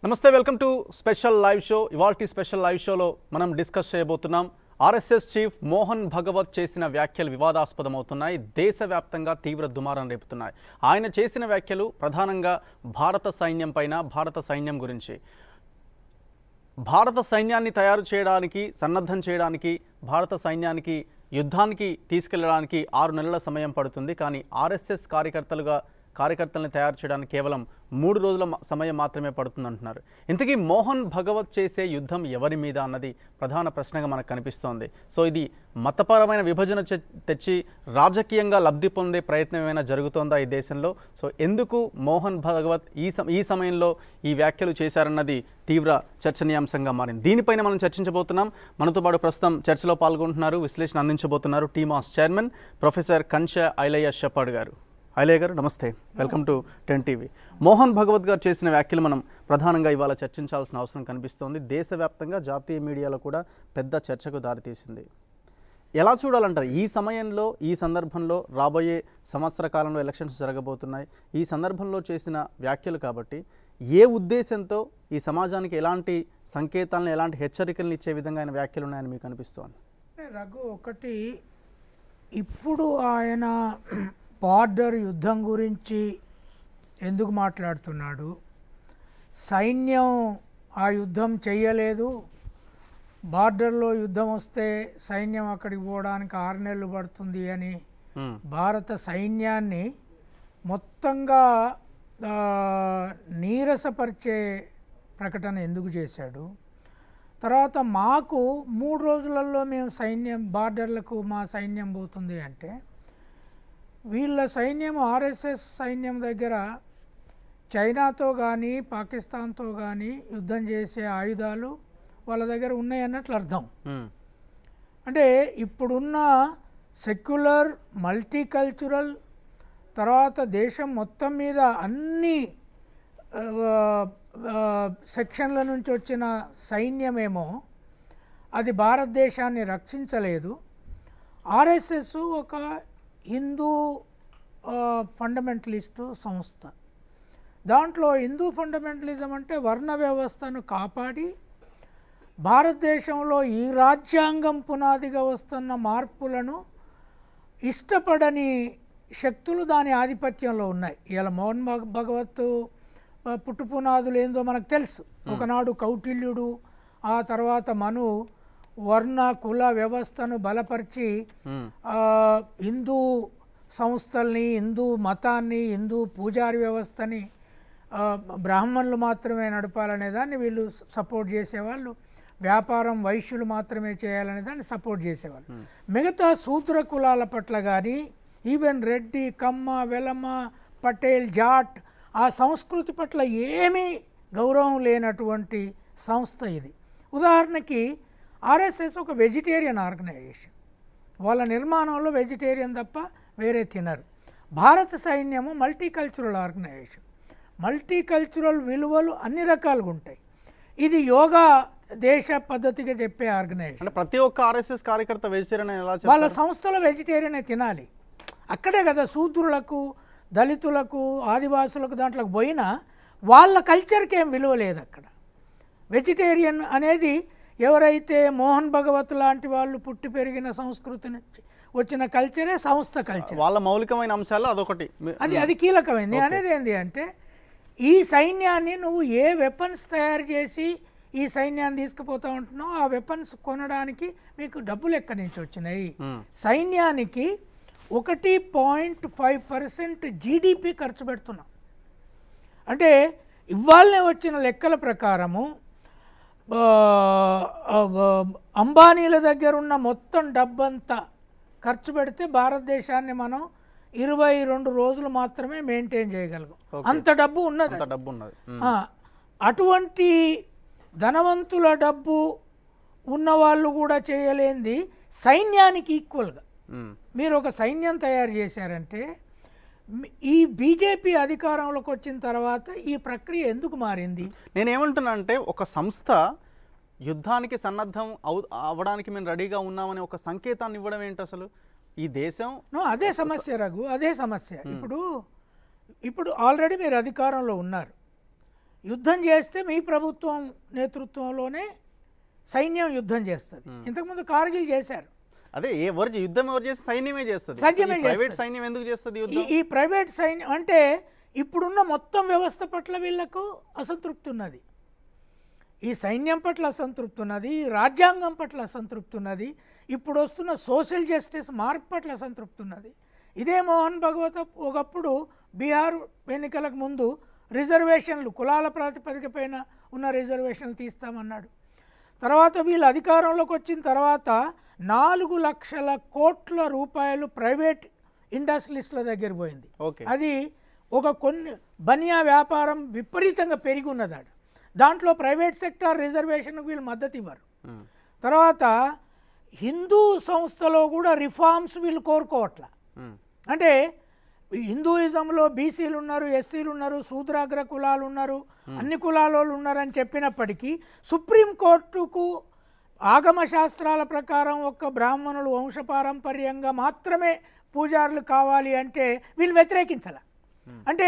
నమస్తే welcome to special live show ఇవాల్టి special live షోలో మనం డిస్కస్ చేయబోతున్నాం ఆర్ఎస్ఎస్ చీఫ్ మోహన్ భగవత్ చేసిన వ్యాఖ్యలు వివాదాస్పదమవుతున్నాయి దేశవ్యాప్తంగా తీవ్ర దుమారం రేపుతున్నాయి ఆయన చేసిన వ్యాఖ్యలు ప్రధానంగా భారత సైన్యం పైన భారత సైన్యం గురించి భారత సైన్యాన్ని తయారు చేయడానికి సన్నద్ధం చేయడానికి భారత సైన్యానికి యుద్ధానికి తీసుకెళ్లడానికి ఆరు నెలల సమయం పడుతుంది కానీ ఆర్ఎస్ఎస్ కార్యకర్తలుగా కార్యకర్తల్ని తయారు చేయడానికి కేవలం మూడు రోజుల మ- సమయం మాత్రమే పడుతుంది అంటున్నారు ఇంతకీ మోహన్ భగవత్ చేసే యుద్ధం ఎవరి మీద అన్నది ప్రధాన ప్రశ్నగా మనకు కనిపిస్తోంది సో ఇది మతపరమైన విభజన చె- తెచ్చి రాజకీయంగా లబ్ధి పొందే ప్రయత్నం ఏమైనా జరుగుతోందా ఈ దేశంలో సో ఎందుకు మోహన్ భగవత్ ఈ సమ ఈ సమయంలో ఈ వ్యాఖ్యలు చేశారన్నది తీవ్ర చర్చనీయాంశంగా మారింది దీనిపైన మనం చర్చించబోతున్నాం మనతో పాటు ప్రస్తుతం చర్చలో పాల్గొంటున్నారు విశ్లేషణ అందించబోతున్నారు టీమాస్ chairman professor Kancha Ilaiah Shepherd గారు ఐలయ్య గారు నమస్తే welcome to ten TV Mohan Bhagwat గారు చేసిన వ్యాఖ్యలు మనం ప్రధానంగా ఇవాళ చర్చించాల్సిన అవసరం కనిపిస్తోంది దేశవ్యాప్తంగా జాతీయ మీడియాలో కూడా పెద్ద చర్చకు దారితీసింది ఎలా చూడాలంటారు ఈ సమయంలో ఈ సందర్భంలో రాబోయే సంవత్సర కాలంలో ఎలక్షన్స్ జరగబోతున్నాయి ఈ సందర్భంలో చేసిన వ్యాఖ్యలు కాబట్టి ఏ ఉద్దేశంతో ఈ సమాజానికి ఎలాంటి సంకేతాలను ఎలాంటి హెచ్చరికలను ఇచ్చే విధంగా ఆయన వ్యాఖ్యలు ఉన్నాయని మీకు అనిపిస్తోంది అంటే రఘు ఒకటి ఇప్పుడు ఆయన బార్డర్ యుద్ధం గురించి ఎందుకు మాట్లాడుతున్నాడు సైన్యం ఆ యుద్ధం చెయ్యలేదు బార్డర్లో యుద్ధం వస్తే సైన్యం అక్కడికి పోవడానికి ఆరు నెలలు పడుతుంది అని మ్మ్. భారత సైన్యాన్ని మొత్తంగా ఆ, నీరసపరిచే ప్రకటన ఎందుకు చేశాడు తర్వాత మాకు మూడు రోజులలో మేము సైన్యం బార్డర్లకు మా సైన్యం పోతుంది అంటే వీళ్ళ సైన్యం ఆర్ఎస్ఎస్ సైన్యం దగ్గర చైనాతో కానీ పాకిస్తాన్తో కానీ యుద్ధం చేసే ఆయుధాలు వాళ్ళ దగ్గర ఉన్నాయన్నట్లు అర్థం మ్మ్. అంటే ఇప్పుడున్న సెక్యులర్ మల్టీకల్చురల్ తర్వాత దేశం మొత్తం మీద అన్ని ఆ, ఆ, సెక్షన్ల నుంచి వచ్చిన సైన్యమేమో అది భారతదేశాన్ని రక్షించలేదు ఆర్ఎస్ఎస్ ఒక హిందూ ఆ, ఫండమెంటలిస్టు సంస్థ దాంట్లో హిందూ ఫండమెంటలిజం అంటే వర్ణ వ్యవస్థను కాపాడి భారతదేశంలో ఈ రాజ్యాంగం పునాదిగా వస్తున్న మార్పులను ఇష్టపడని శక్తులు దాని ఆధిపత్యంలో ఉన్నాయి ఇలా మోహన్ భగ భగవత్ ఆ, పుట్టు పునాదులు ఏందో మనకు తెలుసు ఒకనాడు కౌటిల్యుడు ఆ తర్వాత మను వర్ణ కుల వ్యవస్థను బలపరిచి మ్మ్. ఆ, హిందూ సంస్థల్ని హిందూ మతాన్ని హిందూ పూజారి వ్యవస్థని ఆ, బ్రాహ్మణులు మాత్రమే నడపాలనే దాన్ని వీళ్ళు సపోర్ట్ చేసేవాళ్ళు వ్యాపారం వైశ్యులు మాత్రమే చేయాలనే దాన్ని సపోర్ట్ చేసేవాళ్ళు మిగతా శూద్ర కులాల పట్ల కానీ ఈవెన్ రెడ్డి కమ్మ వెలమ పటేల్ జాట్ ఆ సంస్కృతి పట్ల ఏమీ గౌరవం లేనటువంటి సంస్థ ఇది ఉదాహరణకి ఆర్ఎస్ఎస్ ఒక వెజిటేరియన్ ఆర్గనైజేషన్ వాళ్ళ నిర్మాణంలో వెజిటేరియన్ తప్ప వేరే తినరు భారత సైన్యము మల్టీకల్చురల్ ఆర్గనైజేషన్ మల్టీకల్చురల్ విలువలు అన్ని రకాలుగా ఉంటాయి ఇది యోగా దేశ పద్ధతిగా చెప్పే ఆర్గనైజేషన్ అంటే ప్రతి ఒక్క ఆర్ఎస్ఎస్ కార్యకర్త వెజిటేరియన్ ఎలా చెప్తారు వాళ్ళ సంస్థలో వెజిటేరియనే తినాలి అక్కడే కదా శూద్రులకు దళితులకు ఆదివాసులకు దాంట్లోకి పోయినా వాళ్ళ కల్చర్కి ఏం విలువ లేదు అక్కడ వెజిటేరియన్ అనేది ఎవరైతే మోహన్ భగవత్ లాంటి వాళ్ళు పుట్టి పెరిగిన సంస్కృతి నుంచి వచ్చిన కల్చరే సంస్థ కల్చర్ వాళ్ళ మౌలికమైన అంశాలు అదొకటి మీ- అది అది కీలకమైంది నేను అనేది ఏంటి అంటే ఈ సైన్యాన్ని నువ్వు ఏ వెపన్స్ తయారు చేసి ఈ సైన్యాన్ని తీసుకుపోతా ఉంటున్నావు ఆ వెపన్స్ కొనడానికి మీకు డబ్బులు ఎక్కడి నుంచి వచ్చినాయి మ్మ్. సైన్యానికి ఒకటి పాయింట్ ఫైవ్ పర్సెంట్ జీడిపి ఖర్చు పెడుతున్నాం అంటే ఇవాళనే వచ్చిన లెక్కల ప్రకారము ఆ, ఆ, ఆ, అంబానీల దగ్గర ఉన్న మొత్తం డబ్బంతా ఖర్చు పెడితే భారతదేశాన్ని మనం ఇరవై రెండు రోజులు మాత్రమే మెయింటైన్ చేయగలం అంత డబ్బు ఉన్నది అంత డబ్బు ఉన్నది మ్మ్. ఆ, అటువంటి ధనవంతుల డబ్బు ఉన్నవాళ్ళు కూడా చేయలేంది సైన్యానికి ఈక్వల్గా మ్మ్. మీరు ఒక సైన్యం తయారు చేశారంటే మి- ఈ బీజేపీ అధికారంలోకి వచ్చిన తర్వాత ఈ ప్రక్రియ ఎందుకు మారింది నేను ఏమంటున్నా అంటే ఒక సంస్థ యుద్ధానికి సన్నద్ధం అవు అవ్వడానికి మేము రెడీగా ఉన్నామని ఒక సంకేతాన్ని ఇవ్వడం ఏంటి అసలు ఈ దేశం నో అదే సమస్య రఘు అదే సమస్య ఇప్పుడు ఇప్పుడు ఆల్రెడీ మీరు అధికారంలో ఉన్నారు యుద్ధం చేస్తే మీ ప్రభుత్వం నేతృత్వంలోనే సైన్యం యుద్ధం చేస్తుంది ఇంతకుముందు కార్గిల్ చేశారు అదే ఎవరు యుద్ధం ఎవరు చేస్తే సైన్యమే చేస్తుంది సైన్యమే ప్రైవేట్ చేస్తది. సైన్యం ఎందుకు చేస్తుంది ఈ యుద్ధం ఈ ప్రైవేట్ సైన్యం అంటే ఇప్పుడున్న మొత్తం వ్యవస్థ పట్ల వీళ్ళకు అసంతృప్తి ఉన్నది ఈ సైన్యం పట్ల అసంతృప్తి ఉన్నది ఈ రాజ్యాంగం పట్ల అసంతృప్తి ఉన్నది ఇప్పుడు వస్తున్న సోషల్ జస్టిస్ మార్పు పట్ల అసంతృప్తి ఉన్నది ఇదే మోహన్ భగవత ఒకప్పుడు బీహార్ ఎన్నికలకు ముందు రిజర్వేషన్లు కులాల ప్రాతిపదిక పైన ఉన్న రిజర్వేషన్లు తీస్తామన్నాడు తర్వాత వీళ్ళు అధికారంలోకి వచ్చిన తర్వాత నాలుగు లక్షల కోట్ల రూపాయలు ప్రైవేట్ ఇండస్ట్రీస్ల దగ్గర పోయింది ఓకే అది ఒక కొన్ని బనియా వ్యాపారం విపరీతంగా పెరిగి ఉన్నదాడు దాంట్లో ప్రైవేట్ సెక్టార్ రిజర్వేషన్కి వీళ్ళు మద్దతు ఇవ్వరు ఉమ్. తర్వాత హిందూ సంస్థలో కూడా రిఫార్మ్స్ వీళ్ళు కోరుకోవట్ల ఉమ్. అంటే ఈ హిందూయిజంలో బీసీలు ఉన్నారు ఎస్సీలు ఉన్నారు శూద్రాగ్ర కులాలు ఉన్నారు అన్ని కులాల వాళ్ళు ఉన్నారని చెప్పినప్పటికీ సుప్రీంకోర్టుకు ఆగమ శాస్త్రాల ప్రకారం ఒక్క బ్రాహ్మణులు వంశపారంపర్యంగా మాత్రమే పూజారులు కావాలి అంటే వీళ్ళు వ్యతిరేకించాల అంటే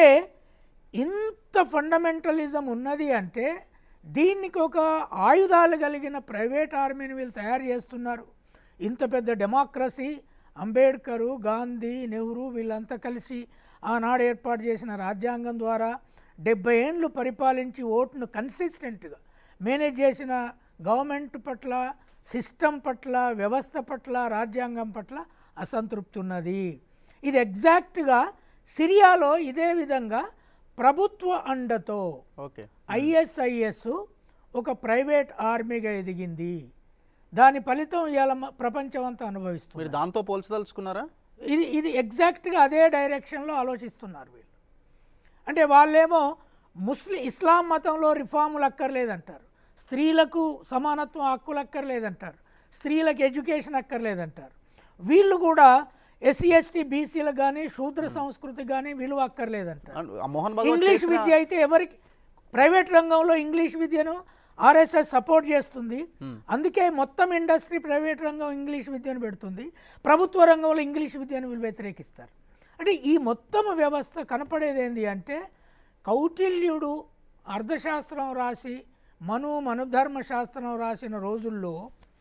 ఇంత ఫండమెంటలిజం ఉన్నది అంటే దీనికి ఒక ఆయుధాలు కలిగిన ప్రైవేట్ ఆర్మీని వీళ్ళు తయారు చేస్తున్నారు ఇంత పెద్ద డెమోక్రసీ అంబేద్కరు గాంధీ నెహ్రూ వీళ్ళంతా కలిసి ఆనాడు ఏర్పాటు చేసిన రాజ్యాంగం ద్వారా డెబ్బై ఏండ్లు పరిపాలించి ఓటును కన్సిస్టెంట్గా మేనేజ్ చేసిన గవర్నమెంట్ పట్ల సిస్టమ్ పట్ల వ్యవస్థ పట్ల రాజ్యాంగం పట్ల అసంతృప్తి ఉన్నది ఇది ఎగ్జాక్ట్గా సిరియాలో ఇదే విధంగా ప్రభుత్వ అండతో ఓకే ఐఎస్ఐఎస్ ఒక ప్రైవేట్ ఆర్మీగా ఎదిగింది దాని ఫలితం ఇవాళ మ- ప్రపంచం అంతా అనుభవిస్తుంది మీరు దాంతో పోల్చదలుచుకున్నారా ఇది ఇది ఎగ్జాక్ట్గా అదే డైరెక్షన్లో ఆలోచిస్తున్నారు వీళ్ళు అంటే వాళ్ళేమో ముస్లిం ఇస్లాం మతంలో రిఫార్ములు అక్కర్లేదంటారు స్త్రీలకు సమానత్వం హక్కులు అక్కర్లేదంటారు స్త్రీలకు ఎడ్యుకేషన్ అక్కర్లేదంటారు వీళ్ళు కూడా ఎస్సీ ఎస్టీ బీసీలకు కానీ శూద్ర సంస్కృతి కానీ విలువ అక్కర్లేదంటారు అండ్ ఆ మోహన్ భగవత్ ఇంగ్లీష్ చేసిన- విద్య అయితే ఎవరికి ప్రైవేట్ రంగంలో ఇంగ్లీష్ విద్యను ఆర్ఎస్ఎస్ సపోర్ట్ చేస్తుంది అందుకే మొత్తం ఇండస్ట్రీ ప్రైవేట్ రంగం ఇంగ్లీష్ విద్యను పెడుతుంది ప్రభుత్వ రంగంలో ఇంగ్లీష్ విద్యను వీళ్ళు వ్యతిరేకిస్తారు అంటే ఈ మొత్తం వ్యవస్థ కనపడేది ఏంటి అంటే కౌటిల్యుడు అర్థశాస్త్రం రాసి మను మనుధర్మ శాస్త్రం రాసిన రోజుల్లో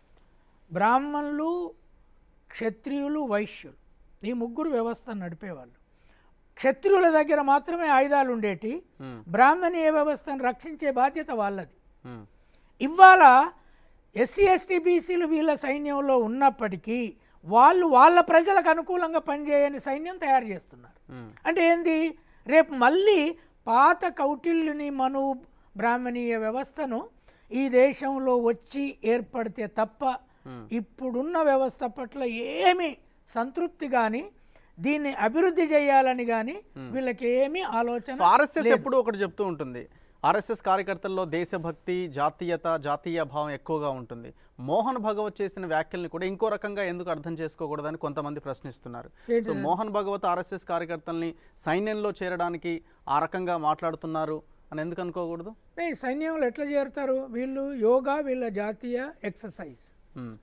బ్రాహ్మణులు క్షత్రియులు వైశ్యులు ఈ ముగ్గురు వ్యవస్థను నడిపేవాళ్ళు క్షత్రియుల దగ్గర మాత్రమే ఆయుధాలు ఉండేటి బ్రాహ్మణీయ వ్యవస్థను రక్షించే బాధ్యత వాళ్ళది ఉమ్. ఇవాళ ఎస్సీ ఎస్టీ బీసీలు వీళ్ళ సైన్యంలో ఉన్నప్పటికీ వాళ్ళు వాళ్ళ ప్రజలకు అనుకూలంగా పనిచేయని సైన్యం తయారు చేస్తున్నారు ఉమ్. అంటే ఏంది రేపు మళ్ళీ పాత కౌటిల్యుని మను బ్రాహ్మణీయ వ్యవస్థను ఈ దేశంలో వచ్చి ఏర్పడితే తప్ప ఇప్పుడున్న వ్యవస్థ పట్ల ఏమీ సంతృప్తి కానీ దీన్ని అభివృద్ధి చేయాలని కానీ వీళ్ళకి ఏమీ ఆలోచన సో ఆర్ఎస్ఎస్ ఎప్పుడు ఒకటి చెప్తూ ఉంటుంది ఆర్ఎస్ఎస్ కార్యకర్తల్లో దేశభక్తి జాతీయత జాతీయ భావం ఎక్కువగా ఉంటుంది మోహన్ భగవత్ చేసిన వ్యాఖ్యల్ని కూడా ఇంకో రకంగా ఎందుకు అర్థం చేసుకోకూడదని కొంతమంది ప్రశ్నిస్తున్నారు సో మోహన్ భగవత్ ఆర్ఎస్ఎస్ కార్యకర్తల్ని సైన్యంలో చేరడానికి ఆ రకంగా మాట్లాడుతున్నారు అని ఎందుకు అనుకోకూడదు ఏ, సైన్యంలో ఎట్లా చేరుతారు వీళ్ళు యోగా వీళ్ళ జాతీయ ఎక్సర్సైజ్ ఉమ్.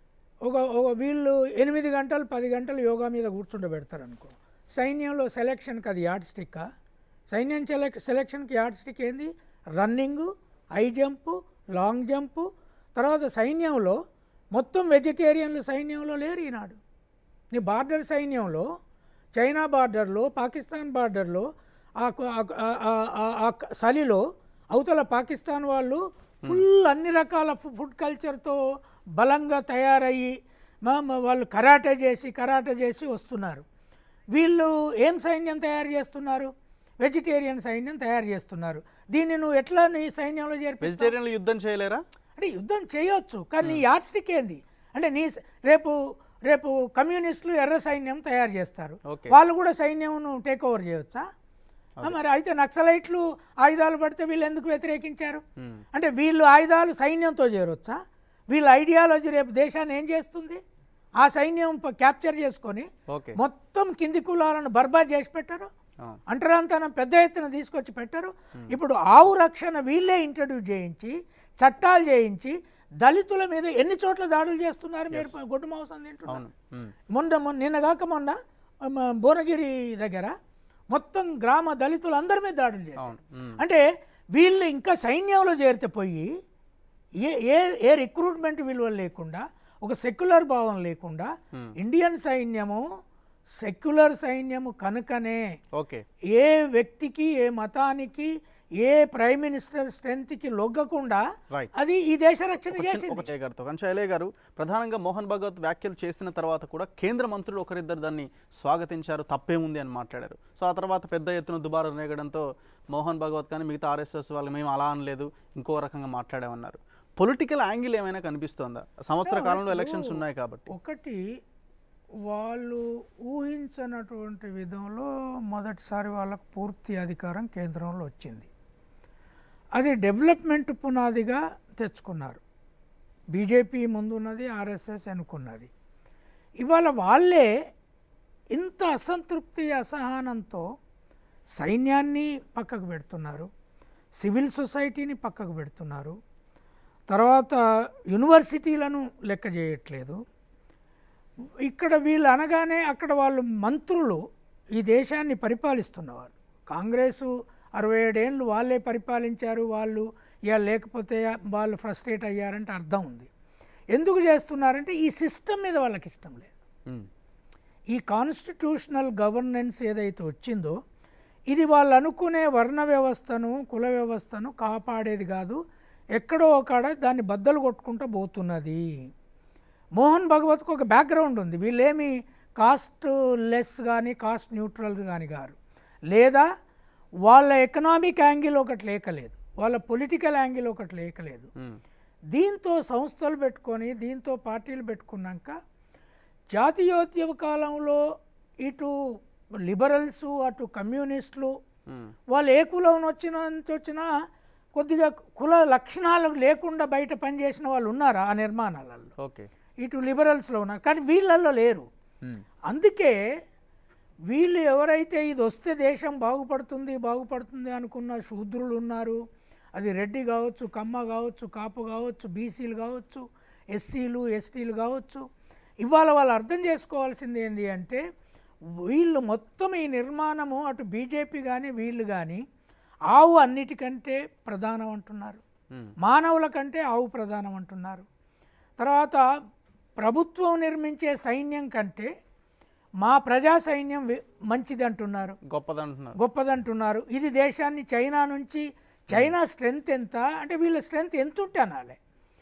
ఒక ఒక వీళ్ళు ఎనిమిది గంటలు పది గంటలు యోగా మీద కూర్చుండబెడతారు అనుకో సైన్యంలో సెలక్షన్కి అది యాడ్ స్టిక్కా సైన్యం సెలెక్ సెలక్షన్కి యాడ్ స్టిక్ ఏంది running high jump long jump తర్వాత సైన్యంలో మొత్తం వెజిటేరియన్లు సైన్యంలో లేరు ఈనాడు నీ బార్డర్ సైన్యంలో చైనా బార్డర్లో పాకిస్తాన్ బార్డర్లో ఆ కు- ఆ- ఆ- ఆ- ఆ- ఆ క- చలిలో అవతల పాకిస్తాన్ వాళ్ళు ఫుల్ అన్ని రకాల ఫు- ఫుడ్ కల్చర్తో బలంగా తయారయ్యి మా మా- వాళ్ళు కరాటే చేసి కరాటే చేసి వస్తున్నారు వీళ్ళు ఏం సైన్యం తయారు చేస్తున్నారు వెజిటేరియన్ సైన్యం తయారు చేస్తున్నారు దీన్ని నువ్వు ఎట్లా నీ సైన్యంలో చేర్పి వెజిటేరియన్లు యుద్ధం చేయలేరా అంటే యుద్ధం చేయొచ్చు కానీ నీ యాడ్ స్టిక్ ఏంది అంటే నీ స- రేపు రేపు కమ్యూనిస్టులు ఎర్ర సైన్యం తయారు చేస్తారు ఓకే వాళ్ళు కూడా సైన్యంను టేక్ ఓవర్ చేయొచ్చా ఆ, మరి అయితే నక్సలైట్లు ఆయుధాలు పడితే వీళ్ళు ఎందుకు వ్యతిరేకించారు ఉమ్. అంటే వీళ్ళు ఆయుధాలు సైన్యంతో చేరొచ్చా వీళ్ళ ఐడియాలజీ రేపు దేశాన్ని ఏం చేస్తుంది ఆ సైన్యం ప- క్యాప్చర్ చేసుకొని ఓకే మొత్తం కింది కులాలను బర్బాద్ చేసి పెట్టారు అవును. అంటరాంతనం పెద్ద ఎత్తున తీసుకొచ్చి పెట్టారు ఇప్పుడు ఆవు రక్షణ వీళ్ళే ఇంట్రడ్యూస్ చేయించి చట్టాలు చేయించి దళితుల మీద ఎన్ని చోట్ల దాడులు చేస్తున్నారు మీరు గొడ్డు మాంసం తింటున్నారు అవును ఉమ్. మొన్న మొన్న నిన్నగాక మొన్న మ, భువనగిరి దగ్గర మొత్తం గ్రామ దళితులు అందరి మీద దాడులు చేశారు అవును ఉమ్. అంటే వీళ్ళు ఇంకా సైన్యంలో చేరితే పోయి ఏ ఏ ఏ రిక్రూట్మెంట్ విలువ లేకుండా ఒక సెక్యులర్ భావం లేకుండా ఇండియన్ సైన్యము సెక్యులర్ సైన్యము కనుకనే ఓకే ఏ వ్యక్తికి ఏ మతానికి ఏ ప్రైమ్ మినిస్టర్ స్ట్రెంత్కి లొగ్గకుండా రైట్ అది ఈ దేశ రక్షణ చేసింది ఒక గారితో కానీ శైలయ్య గారు ప్రధానంగా మోహన్ భగవత్ వ్యాఖ్యలు చేసిన తర్వాత కూడా కేంద్ర మంత్రులు ఒకరిద్దరు దాన్ని స్వాగతించారు తప్పేముంది అని మాట్లాడారు సో ఆ తర్వాత పెద్ద ఎత్తున దుబారా రేగడంతో మోహన్ భగవత్ కానీ మిగతా ఆర్ఎస్ఎస్ వాళ్ళు మేము అలా అనలేదు ఇంకో రకంగా మాట్లాడామన్నారు పొలిటికల్ యాంగిల్ ఏమైనా కనిపిస్తోందా సంవత్సర కాలంలో ఎలక్షన్స్ ఉన్నాయి కాబట్టి ఒకటి వాళ్ళు ఊహించినటువంటి విధంలో మొదటిసారి వాళ్ళకు పూర్తి అధికారం కేంద్రంలో వచ్చింది అది డెవలప్మెంట్ పునాదిగా తెచ్చుకున్నారు బీజేపీ ముందున్నది ఆర్ఎస్ఎస్ అనుకున్నది ఇవాళ వాళ్ళే ఇంత అసంతృప్తి అసహనంతో సైన్యాన్ని పక్కకు పెడుతున్నారు సివిల్ సొసైటీని పక్కకు పెడుతున్నారు తర్వాత యూనివర్సిటీలను లెక్క చేయట్లేదు ఇక్కడ వీళ్ళు అనగానే అక్కడ వాళ్ళు మంత్రులు ఈ దేశాన్ని పరిపాలిస్తున్నవారు కాంగ్రెసు అరవై ఏడేళ్ళు వాళ్ళే పరిపాలించారు వాళ్ళు ఇక లేకపోతే వాళ్ళు ఫ్రస్ట్రేట్ అయ్యారంటే అర్థం ఉంది ఎందుకు చేస్తున్నారంటే ఈ సిస్టమ్ మీద వాళ్ళకి ఇష్టం లేదు ఉమ్. ఈ కాన్స్టిట్యూషనల్ గవర్నెన్స్ ఏదైతే వచ్చిందో ఇది వాళ్ళు అనుకునే వర్ణ వ్యవస్థను కుల వ్యవస్థను కాపాడేది కాదు ఎక్కడో ఒకడ దాన్ని బద్దలు కొట్టుకుంటూ పోతున్నది మోహన్ భగవత్కు ఒక బ్యాక్గ్రౌండ్ ఉంది వీళ్ళేమి కాస్ట్ లెస్ కానీ కాస్ట్ న్యూట్రల్ కానీ గారు లేదా వాళ్ళ ఎకనామిక్ యాంగిల్ ఒకటి లేకలేదు వాళ్ళ పొలిటికల్ యాంగిల్ ఒకటి లేకలేదు ఉమ్. దీంతో సంస్థలు పెట్టుకొని దీంతో పార్టీలు పెట్టుకున్నాక జాతీయోద్యమ కాలంలో ఇటు లిబరల్స్ అటు కమ్యూనిస్టులు ఉమ్. వాళ్ళు ఏ కులం వచ్చిన నుంచి వచ్చినా కొద్దిగా కుల లక్షణాలు లేకుండా బయట పనిచేసిన వాళ్ళు ఉన్నారా ఆ నిర్మాణాలలో ఓకే ఇటు లిబరల్స్లో ఉన్నారు కానీ వీళ్ళల్లో లేరు ఉమ్. అందుకే వీళ్ళు ఎవరైతే ఇది వస్తే దేశం బాగుపడుతుంది బాగుపడుతుంది అనుకున్న శూద్రులు ఉన్నారు అది రెడ్డి కావచ్చు కమ్మ కావచ్చు కాపు కావచ్చు బీసీలు కావచ్చు ఎస్సీలు ఎస్టీలు కావచ్చు ఇవాళ వాళ్ళు అర్థం చేసుకోవాల్సింది ఏంటి అంటే వీళ్ళు మొత్తం ఈ నిర్మాణము అటు బీజేపీ కానీ వీళ్ళు కానీ ఆవు అన్నిటికంటే ప్రధానం అంటున్నారు ఉమ్. మానవుల కంటే ఆవు ప్రధానం అంటున్నారు తర్వాత ప్రభుత్వం నిర్మించే సైన్యం కంటే మా ప్రజా సైన్యం వి- మంచిది అంటున్నారు గొప్పదంటున్నారు గొప్పదంటున్నారు ఇది దేశాన్ని చైనా నుంచి చైనా స్ట్రెంగ్త్ ఎంత అంటే వీళ్ళ స్ట్రెంగ్త్ ఎంత ఉంటే అనాలి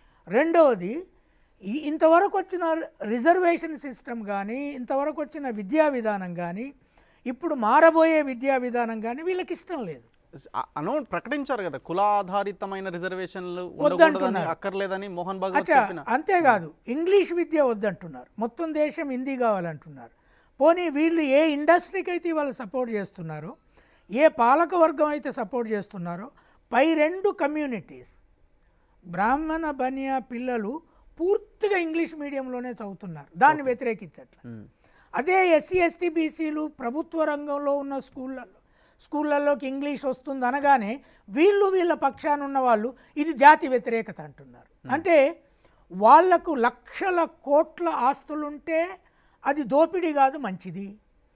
రెండవది ఈ ఇంతవరకు వచ్చిన రిజర్వేషన్ సిస్టమ్ కానీ ఇంతవరకు వచ్చిన విద్యా విధానం కానీ ఇప్పుడు మారబోయే విద్యా విధానం కానీ వీళ్ళకి ఇష్టం లేదు అనౌన్స్ ప్రకటించారు కదా కులాధారితమైన రిజర్వేషన్లు ఉండకూడదని వద్దంటున్నారు. అక్కర్లేదని మోహన్ భగవత్ అచ్చా చెప్పిన అంతేకాదు ఇంగ్లీష్ విద్య వద్దంటున్నారు మొత్తం దేశం హిందీ కావాలంటున్నారు పోనీ వీళ్ళు ఏ ఇండస్ట్రీకి అయితే వాళ్ళు సపోర్ట్ చేస్తున్నారో ఏ పాలక వర్గం అయితే సపోర్ట్ చేస్తున్నారో పై రెండు కమ్యూనిటీస్ బ్రాహ్మణ బనియా పిల్లలు పూర్తిగా ఇంగ్లీష్ మీడియంలోనే చదువుతున్నారు దాన్ని వ్యతిరేకించట్ల ఉమ్. అదే ఎస్సీ ఎస్టీ బీసీలు ప్రభుత్వ రంగంలో ఉన్న స్కూళ్ళల్లో స్కూళ్ళల్లోకి ఇంగ్లీష్ వస్తుంది అనగానే వీళ్ళు వీళ్ళ పక్షాన ఉన్న వాళ్ళు ఇది జాతి వ్యతిరేకత అంటున్నారు అంటే వాళ్లకు లక్షల కోట్ల ఆస్తులుంటే అది దోపిడీ కాదు మంచిది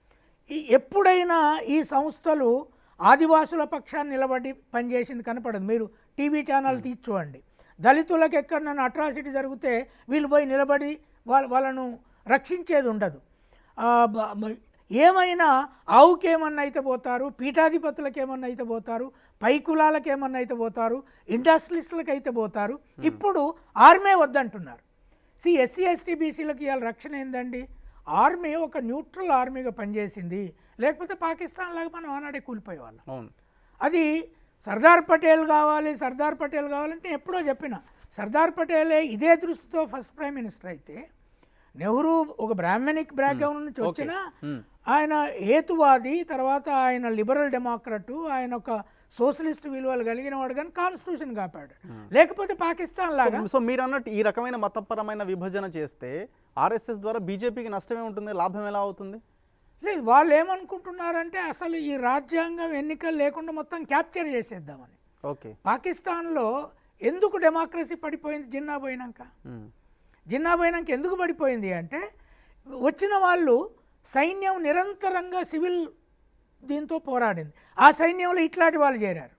ఈ ఎప్పుడైనా ఈ సంస్థలు ఆదివాసుల పక్షాన్ని నిలబడి పనిచేసింది కనపడదు మీరు టీవీ ఛానల్ తీసి చూడండి దళితులకు ఎక్కడైనా అట్రాసిటీ జరిగితే వీళ్ళు పోయి నిలబడి వాళ్ళ వాళ్ళను రక్షించేది ఉండదు ఆ, బ- మ- ఏమైనా ఆవుకి ఏమన్నా అయితే పోతారు పీఠాధిపతులకు ఏమన్నా అయితే పోతారు పై కులాలకు ఏమన్నా అయితే పోతారు ఇండస్ట్రియలిస్టులకు అయితే పోతారు ఇప్పుడు ఆర్మీ వద్దంటున్నారు సి ఎస్సీ ఎస్టీ బీసీలకు ఇవాళ రక్షణ ఏందండి ఆర్మీ ఒక న్యూట్రల్ ఆర్మీగా పనిచేసింది లేకపోతే పాకిస్తాన్ లాగా మనం ఆనాడే కూలిపోయేవాళ్ళం అవును అది సర్దార్ పటేల్ కావాలి సర్దార్ పటేల్ కావాలంటే నేను ఎప్పుడో చెప్పిన సర్దార్ పటేలే ఇదే దృష్టితో ఫస్ట్ ప్రైమ్ మినిస్టర్ అయితే నెహ్రూ ఒక బ్రాహ్మణిక్ బ్యాక్గ్రౌండ్ నుంచి వచ్చిన ఆయన హేతువాది తర్వాత ఆయన లిబరల్ డెమోక్రట్ ఆయన ఒక సోషలిస్ట్ విలువలు కలిగిన వాడు కానీ కాన్స్టిట్యూషన్ కాపాడు లేకపోతే పాకిస్తాన్ లాగా సో మీరు అన్నట్టు ఈ రకమైన మతపరమైన విభజన చేస్తే ఆర్ఎస్ఎస్ ద్వారా బీజేపీకి నష్టమే ఉంటుంది లాభం ఎలా అవుతుంది లేదు వాళ్ళు ఏమనుకుంటున్నారంటే అసలు ఈ రాజ్యాంగం ఎన్నికలు లేకుండా మొత్తం క్యాప్చర్ చేసేద్దామని ఓకే పాకిస్తాన్లో ఎందుకు డెమోక్రసీ పడిపోయింది జిన్నా పోయినాక జిన్నా పోయినాక ఎందుకు పడిపోయింది అంటే వచ్చిన వాళ్ళు సైన్యం నిరంతరంగా సివిల్ దీంతో పోరాడింది ఆ సైన్యంలో ఇట్లాంటి వాళ్ళు చేరారు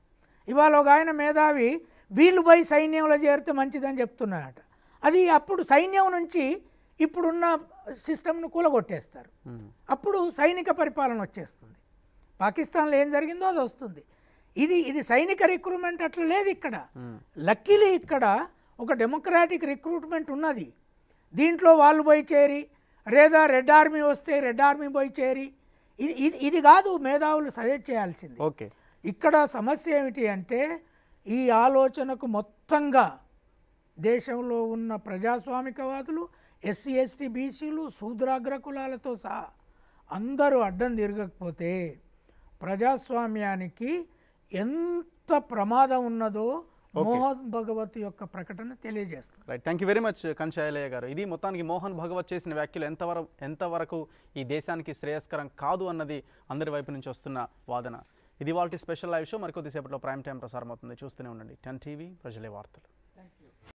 ఇవాళ ఒక ఆయన మేధావి వీళ్ళు పోయి సైన్యంలో చేరితే మంచిదని చెప్తున్నారట అది అప్పుడు సైన్యం నుంచి ఇప్పుడున్న సిస్టమ్ను కూలగొట్టేస్తారు అప్పుడు సైనిక పరిపాలన వచ్చేస్తుంది పాకిస్తాన్లో ఏం జరిగిందో అది వస్తుంది ఇది ఇది సైనిక రిక్రూట్మెంట్ అట్లా లేదు ఇక్కడ లక్కీలీ ఇక్కడ ఒక డెమోక్రాటిక్ రిక్రూట్మెంట్ ఉన్నది దీంట్లో వాళ్ళు పోయి చేరి లేదా రెడ్ ఆర్మీ వస్తే రెడ్ ఆర్మీ పోయి చేరి ఇది ఇది ఇది కాదు మేధావులు సజెస్ట్ చేయాల్సింది ఓకే ఇక్కడ సమస్య ఏమిటి అంటే ఈ ఆలోచనకు మొత్తంగా దేశంలో ఉన్న ప్రజాస్వామికవాదులు ఎస్సీ ఎస్టీ బీసీలు శూద్రాగ్ర కులాలతో సహా అందరూ అడ్డం తిరగకపోతే ప్రజాస్వామ్యానికి ఎంత ప్రమాదం ఉన్నదో మోహన్ భగవత్ యొక్క ప్రకటన తెలియజేస్తుంది right thank you very much Kancha Ilaiah garu ఇది మొత్తానికి మోహన్ భగవత్ చేసిన వ్యాఖ్యలు ఎంతవరకు ఎంతవరకు ఈ దేశానికి శ్రేయస్కరం కాదు అన్నది అందరి వైపు నుంచి వస్తున్న వాదన ఇది వాళ్ళకి స్పెషల్ లైవ్ షో మరికొద్దిసేపట్లో ప్రైమ్ టైం ప్రసారం అవుతుంది చూస్తూనే ఉండండి టెన్ టీవీ ప్రజలే వార్తలు